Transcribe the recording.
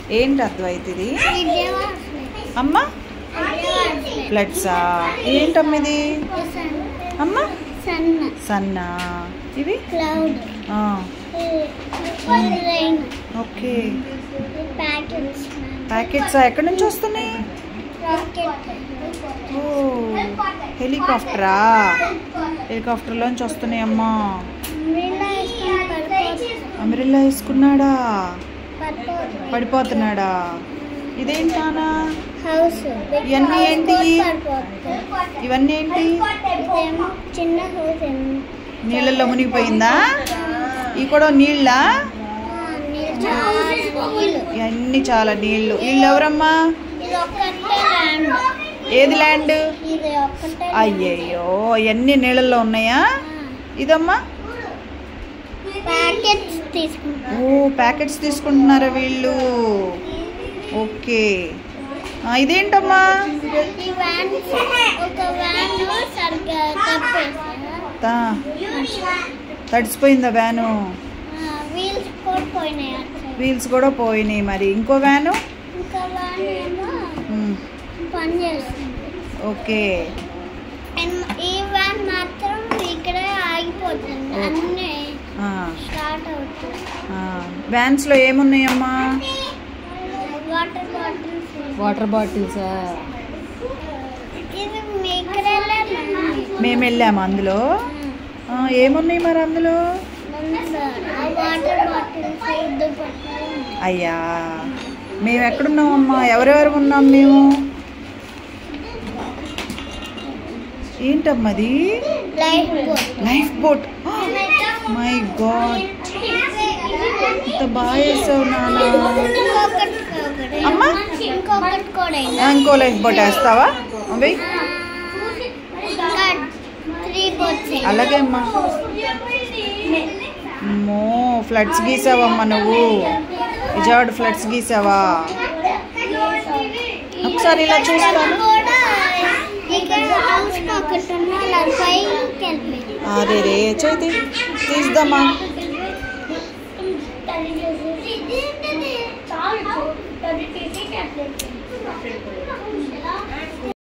ఏంటి అద్వైత్ ఇది విజయవాడ అమ్మ ఫ్లడ్సా ఏంటమ్మ ఇది అమ్మ సన్న సన్నా ఇవి క్లౌడ్ ఆ, రైన్ ఓకే ప్యాకెట్స్ ప్యాకెట్సా ఎక్కడి నుంచి వస్తున్నాయి రాకెట్ ఓ హెలికాప్టరా హెలికాప్టర్లోంచి వస్తున్నాయి అమ్మా అమిరిల్లా వేసుకున్నాడా పడిపోతున్నాడా ఇదేంటి నాన్న హౌస్ ఇవన్నీ ఏంటి? ఇవన్నీ ఏంటి చిన్న హౌస్ నీళ్ళల్లో మునిగిపోయిందా ఇవి కూడా నీళ్ళ నీళ్ళు ఇవన్నీ చాలా నీళ్ళు వీళ్ళు ఎవరమ్మా ఇది ఒక్కటే ల్యాండ్ ఏది ల్యాండ్ ఇది ఒక్కటే అయ్యయ్యో ఇవన్నీ నీళ్ళల్లో ఉన్నాయా ఇదమ్మా ప్యాకెట్స్ తీసుకుంటాం ఓ ప్యాకెట్స్ తీసుకుంటున్నారా వీళ్ళు ఓకే ఆ, ఇదేంటమ్మా ఈ వ్యాన్ ఒక వ్యాన్ సరిగ్గా తప్పేసా తా తడిసిపోయిందా వ్యాను వీల్స్ కూడా పోయినాయి అటు వీల్స్ కూడా పోయినాయి మరి ఇంకో వ్యాను ఇంకా వ్యాన్ ఏమో ఉమ్, పని చేస్తుంది ఓకే అండ్ ఈ వ్యాన్ మాత్రం ఇక్కడే ఆగిపోతుంది అన్నీ ఆ, స్టార్ట్ అవుతుంది ఆ, వ్యాన్స్లో ఏమున్నాయమ్మా వాటర్ బాటిల్స్ వాటర్ బాటిల్సా ఇది మీ ఇక్కడే మేము వెళ్ళాము అందులో ఆ, ఏమున్నాయి మరి అందులో ఆ వాటర్ బాటిల్స్ ఇద్దరు పట్టాలి అయ్యా మేము ఎక్కడున్నామమ్మా ఎవరెవరు ఉన్నాం మేము ఏంటమ్మది life boat life boat my god ఇంత బాగా వేసావు నాన్న ఇంకొకటి ఒకటి. అమ్మా? ఇంకొకటి కూడా అయింది. ఆ, ఇంకో లైఫ్ బోట్ వేస్తావా అవి ఇంకా త్రీ బోట్స్ అయింది. అలాగే అమ్మా అమ్మో ఫ్లడ్స్ గీసావమ్మా నువ్వు విజయవాడ ఫ్లడ్స్ గీసావా ఒకసారి ఇలా చూస్తాను కూడా ఇక్కడ హౌస్ ఒకటి ఉన్న అలా పైకి వెళ్ళిపోయింది అరే రే చేతి తీద్దామా ఇది